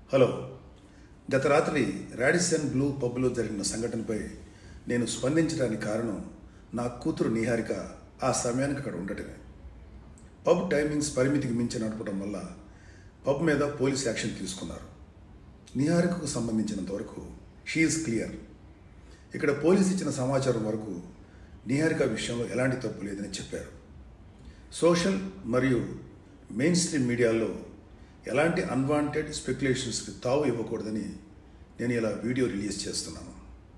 hello గత రాత్రి Radisson Blu పబ్లో జరిగిన సంఘటనపై నేను స్పందించడానికి కారణం నా కూతురు నిహారిక ఆ సమయానికి అక్కడ ఉండటమే పబ్ టైమింగ్స్ పరిమితికి మించి నడపడం వల్ల పబ్ మీద పోలీస్ యాక్షన్ తీసుకున్నారు నిహారికకు సంబంధించినంత వరకు షీఈస్ క్లియర్ ఇక్కడ పోలీస్ ఇచ్చిన సమాచారం వరకు నిహారిక విషయంలో ఎలాంటి తప్పు లేదని చెప్పారు సోషల్ మరియు మెయిన్ స్ట్రీమ్ మీడియాలో ఎలాంటి అన్వాంటెడ్ స్పెక్యులేషన్స్కి తావు ఇవ్వకూడదని నేను ఇలా వీడియో రిలీజ్ చేస్తున్నాను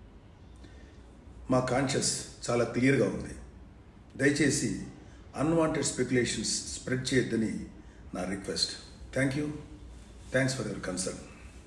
మా కాన్షియస్ చాలా క్లియర్గా ఉంది దయచేసి అన్వాంటెడ్ స్పెక్యులేషన్స్ స్ప్రెడ్ చేయొద్దని నా request thank you thanks for your concern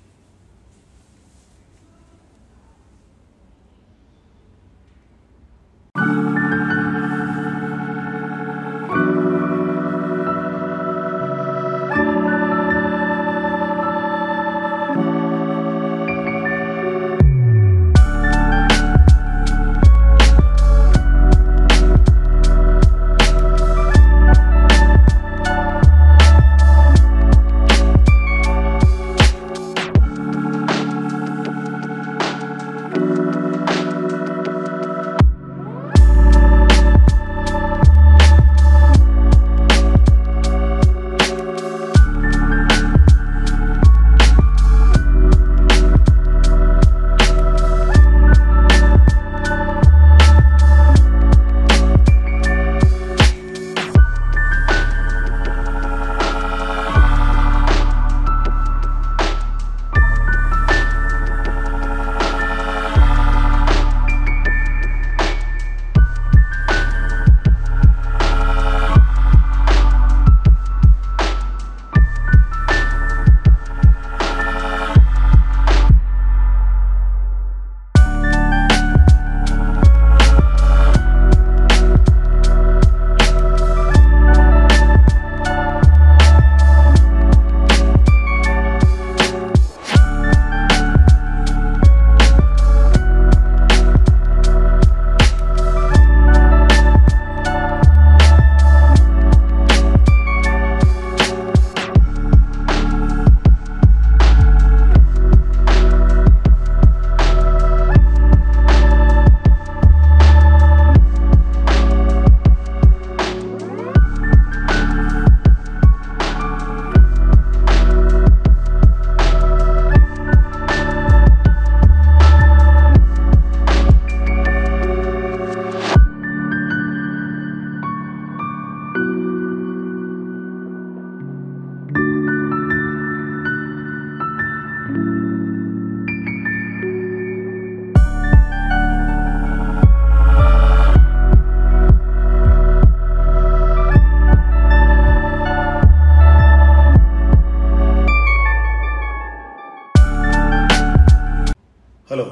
hello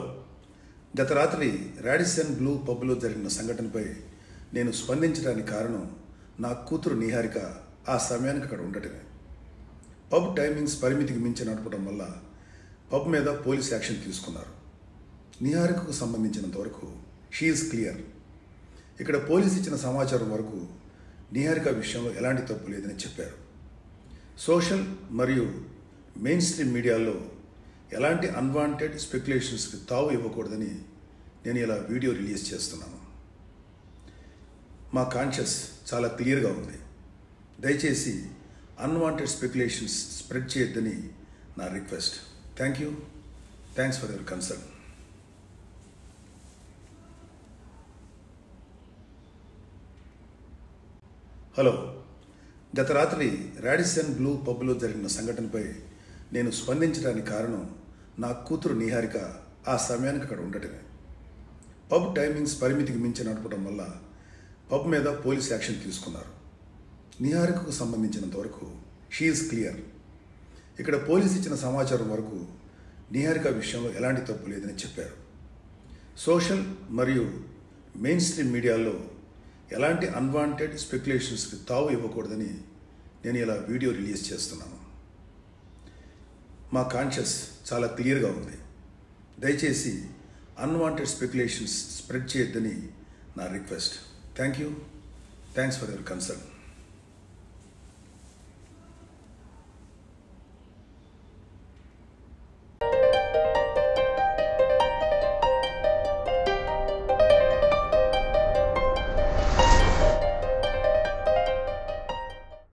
గత రాత్రి రాడిసన్ బ్లూ పబ్లో జరిగిన సంఘటనపై నేను స్పందించడానికి కారణం నా కూతురు నిహారిక ఆ సమయానికి అక్కడ ఉండటమే పబ్ టైమింగ్స్ పరిమితికి మించి నడపడం వల్ల పబ్ మీద పోలీస్ యాక్షన్ తీసుకున్నారు నిహారికకు సంబంధించినంత వరకు షీఈస్ క్లియర్ ఇక్కడ పోలీస్ ఇచ్చిన సమాచారం వరకు నిహారిక విషయంలో ఎలాంటి తప్పు లేదని చెప్పారు సోషల్ మరియు మెయిన్ స్ట్రీమ్ మీడియాలో ఎలాంటి అన్వాంటెడ్ స్పెక్యులేషన్స్కి తావు ఇవ్వకూడదని నేను ఇలా వీడియో రిలీజ్ చేస్తున్నాను మా కాన్షియస్ చాలా క్లియర్గా ఉంది దయచేసి అన్వాంటెడ్ స్పెక్యులేషన్స్ స్ప్రెడ్ చేయొద్దని నా request thank you thanks for your concern hello గత రాత్రి రాడిసన్ బ్లూ పబ్లో జరిగిన సంఘటనపై నేను స్పందించడానికి కారణం నా కూతురు నిహారిక ఆ సమయానికి అక్కడ ఉండటమే పబ్ టైమింగ్స్ పరిమితికి మించి నడపడం వల్ల పబ్ మీద పోలీస్ యాక్షన్ తీసుకున్నారు నిహారికకు సంబంధించినంత వరకు షీఈస్ క్లియర్ ఇక్కడ పోలీస్ ఇచ్చిన సమాచారం వరకు నిహారిక విషయంలో ఎలాంటి తప్పు లేదని చెప్పారు సోషల్ మరియు మెయిన్ స్ట్రీమ్ మీడియాలో ఎలాంటి అన్వాంటెడ్ స్పెక్యులేషన్స్కి తావు ఇవ్వకూడదని నేను ఇలా వీడియో రిలీజ్ చేస్తున్నాను మా కాన్షియస్ చాలా క్లియర్గా ఉంది దయచేసి అన్వాంటెడ్ స్పెక్యులేషన్స్ స్ప్రెడ్ చేయొద్దని నా request thank you thanks for your concern